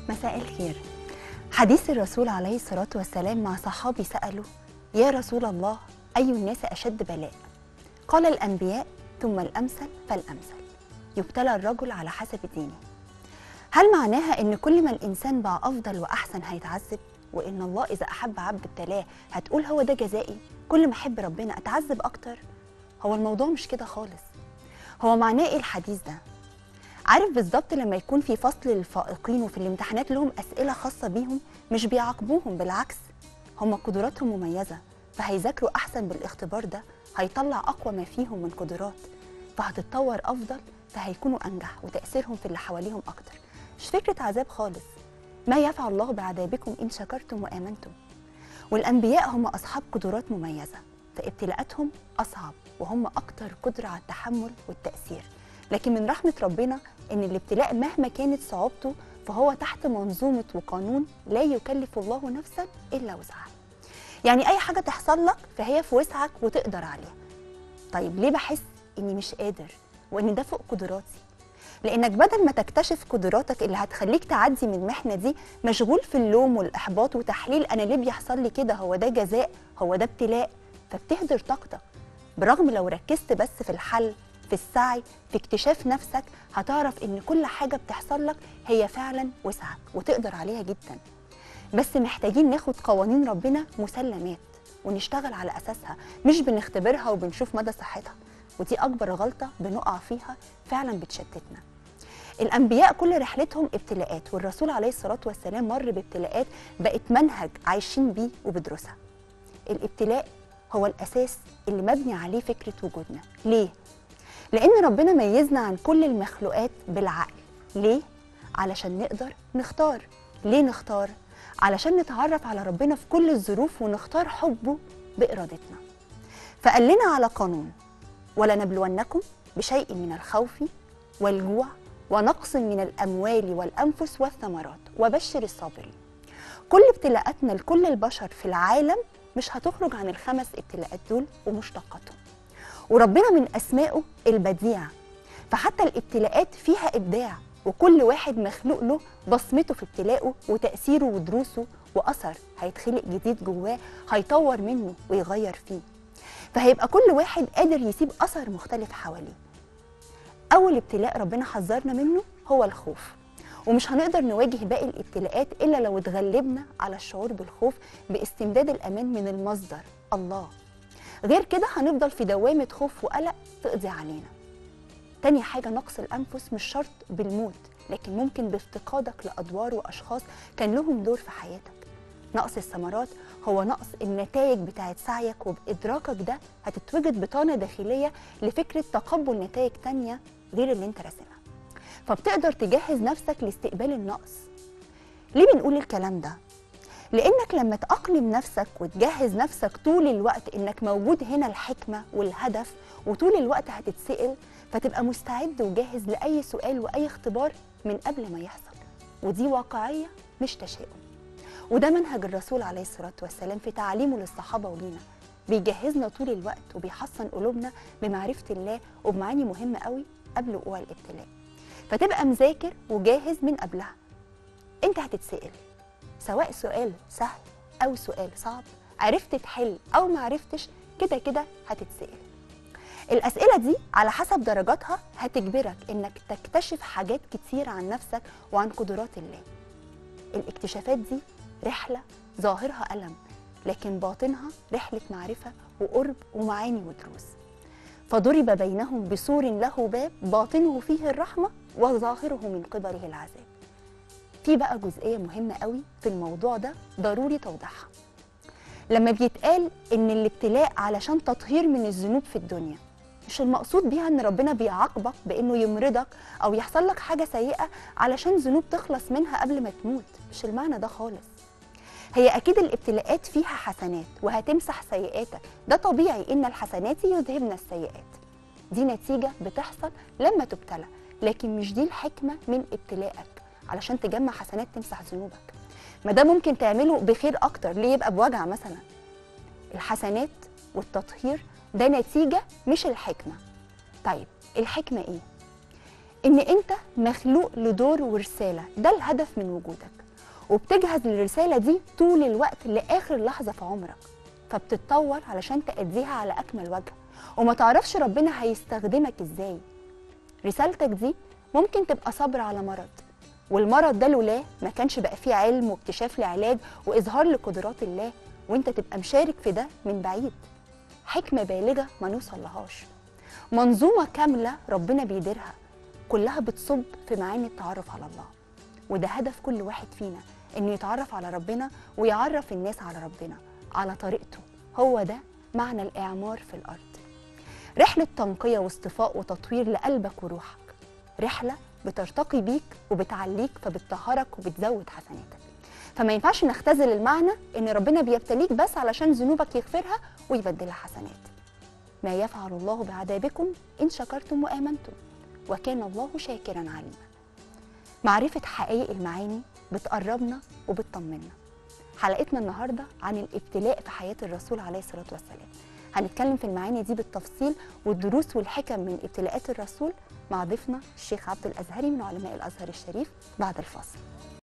مساء الخير حديث الرسول عليه الصلاة والسلام مع صحابي سألوا يا رسول الله أي الناس أشد بلاء قال الأنبياء ثم الأمثل فالأمثل يبتلى الرجل على حسب دينه هل معناها ان كل ما الانسان بقى افضل واحسن هيتعذب وان الله اذا احب عبد ابتلاه هتقول هو ده جزائي كل ما احب ربنا اتعذب اكتر هو الموضوع مش كده خالص هو معناه ايه الحديث ده عارف بالظبط لما يكون في فصل للفائقين وفي الامتحانات لهم اسئله خاصه بيهم مش بيعاقبوهم بالعكس هم قدراتهم مميزه فهيذاكروا احسن بالاختبار ده هيطلع اقوى ما فيهم من قدرات فهتتطور افضل فهيكونوا انجح وتاثيرهم في اللي حواليهم اكتر مش فكره عذاب خالص ما يفعل الله بعذابكم ان شكرتم وامنتم والانبياء هم اصحاب قدرات مميزه فابتلاءاتهم اصعب وهم اكتر قدره على التحمل والتاثير لكن من رحمه ربنا ان الابتلاء مهما كانت صعوبته فهو تحت منظومه وقانون لا يكلف الله نفسا الا وسعها يعني اي حاجه تحصل لك فهي في وسعك وتقدر عليها طيب ليه بحس اني مش قادر وان ده فوق قدراتي لانك بدل ما تكتشف قدراتك اللي هتخليك تعدي من المحنه دي مشغول في اللوم والاحباط وتحليل انا ليه بيحصل لي كده هو ده جزاء هو ده ابتلاء فبتهدر طاقتك برغم لو ركزت بس في الحل في السعي في اكتشاف نفسك هتعرف ان كل حاجه بتحصل لك هي فعلا وسعك وتقدر عليها جدا بس محتاجين ناخد قوانين ربنا مسلمات ونشتغل على اساسها مش بنختبرها وبنشوف مدى صحتها ودي اكبر غلطه بنقع فيها فعلا بتشتتنا الانبياء كل رحلتهم ابتلاءات والرسول عليه الصلاه والسلام مر بابتلاءات بقت منهج عايشين بيه وبدرسها الابتلاء هو الاساس اللي مبني عليه فكره وجودنا ليه لان ربنا ميزنا عن كل المخلوقات بالعقل ليه علشان نقدر نختار ليه نختار علشان نتعرف على ربنا في كل الظروف ونختار حبه بارادتنا فقال لنا على قانون ولنبلونكم بشيء من الخوف والجوع ونقص من الاموال والانفس والثمرات وبشر الصابرين كل ابتلاءاتنا لكل البشر في العالم مش هتخرج عن الخمس ابتلاءات دول ومشتقاتهم وربنا من اسمائه البديع فحتى الابتلاءات فيها ابداع وكل واحد مخلوق له بصمته في ابتلاءه وتاثيره ودروسه واثر هيتخلق جديد جواه هيطور منه ويغير فيه فهيبقى كل واحد قادر يسيب اثر مختلف حواليه اول ابتلاء ربنا حذرنا منه هو الخوف ومش هنقدر نواجه باقي الابتلاءات الا لو اتغلبنا على الشعور بالخوف باستمداد الامان من المصدر الله غير كده هنفضل في دوامه خوف وقلق تقضي علينا تاني حاجه نقص الانفس مش شرط بالموت لكن ممكن بافتقادك لادوار واشخاص كان لهم دور في حياتك نقص الثمرات هو نقص النتائج بتاعت سعيك وبإدراكك ده هتتوجد بطانة داخلية لفكرة تقبل نتائج تانية غير اللي انت راسمها فبتقدر تجهز نفسك لاستقبال النقص ليه بنقول الكلام ده؟ لأنك لما تأقلم نفسك وتجهز نفسك طول الوقت إنك موجود هنا الحكمة والهدف وطول الوقت هتتسأل فتبقى مستعد وجاهز لأي سؤال وأي اختبار من قبل ما يحصل ودي واقعية مش تشاؤم وده منهج الرسول عليه الصلاة والسلام في تعليمه للصحابة ولينا بيجهزنا طول الوقت وبيحصن قلوبنا بمعرفة الله وبمعاني مهمة قوي قبل وقوع الابتلاء فتبقى مذاكر وجاهز من قبلها انت هتتسأل سواء سؤال سهل أو سؤال صعب عرفت تحل أو ما عرفتش كده كده هتتسأل الأسئلة دي على حسب درجاتها هتجبرك إنك تكتشف حاجات كتير عن نفسك وعن قدرات الله الاكتشافات دي رحلة ظاهرها ألم لكن باطنها رحلة معرفة وقرب ومعاني ودروس فضرب بينهم بسور له باب باطنه فيه الرحمة وظاهره من قبله العذاب في بقى جزئية مهمة قوي في الموضوع ده ضروري توضيحها لما بيتقال ان الابتلاء علشان تطهير من الذنوب في الدنيا مش المقصود بيها ان ربنا بيعاقبك بانه يمرضك او يحصل لك حاجه سيئه علشان ذنوب تخلص منها قبل ما تموت مش المعنى ده خالص هي اكيد الابتلاءات فيها حسنات وهتمسح سيئاتك ده طبيعي ان الحسنات يذهبن السيئات دي نتيجه بتحصل لما تبتلى لكن مش دي الحكمه من ابتلائك علشان تجمع حسنات تمسح ذنوبك ما ده ممكن تعمله بخير اكتر ليه يبقى بوجع مثلا الحسنات والتطهير ده نتيجه مش الحكمه طيب الحكمه ايه ان انت مخلوق لدور ورساله ده الهدف من وجودك وبتجهز للرساله دي طول الوقت لاخر لحظه في عمرك فبتتطور علشان تأديها على اكمل وجه وما تعرفش ربنا هيستخدمك ازاي رسالتك دي ممكن تبقى صبر على مرض والمرض ده لولاه ما كانش بقى فيه علم واكتشاف لعلاج واظهار لقدرات الله وانت تبقى مشارك في ده من بعيد حكمه بالغه ما نوصل لهاش منظومه كامله ربنا بيديرها كلها بتصب في معاني التعرف على الله وده هدف كل واحد فينا انه يتعرف على ربنا ويعرف الناس على ربنا على طريقته هو ده معنى الاعمار في الارض رحله تنقيه واصطفاء وتطوير لقلبك وروحك رحله بترتقي بيك وبتعليك فبتطهرك وبتزود حسناتك فما ينفعش نختزل المعنى ان ربنا بيبتليك بس علشان ذنوبك يغفرها ويبدلها حسنات ما يفعل الله بعذابكم ان شكرتم وامنتم وكان الله شاكرا عليما معرفه حقائق المعاني بتقربنا وبتطمنا حلقتنا النهارده عن الابتلاء في حياه الرسول عليه الصلاه والسلام هنتكلم في المعاني دي بالتفصيل والدروس والحكم من ابتلاءات الرسول مع ضيفنا الشيخ عبد الازهري من علماء الازهر الشريف بعد الفاصل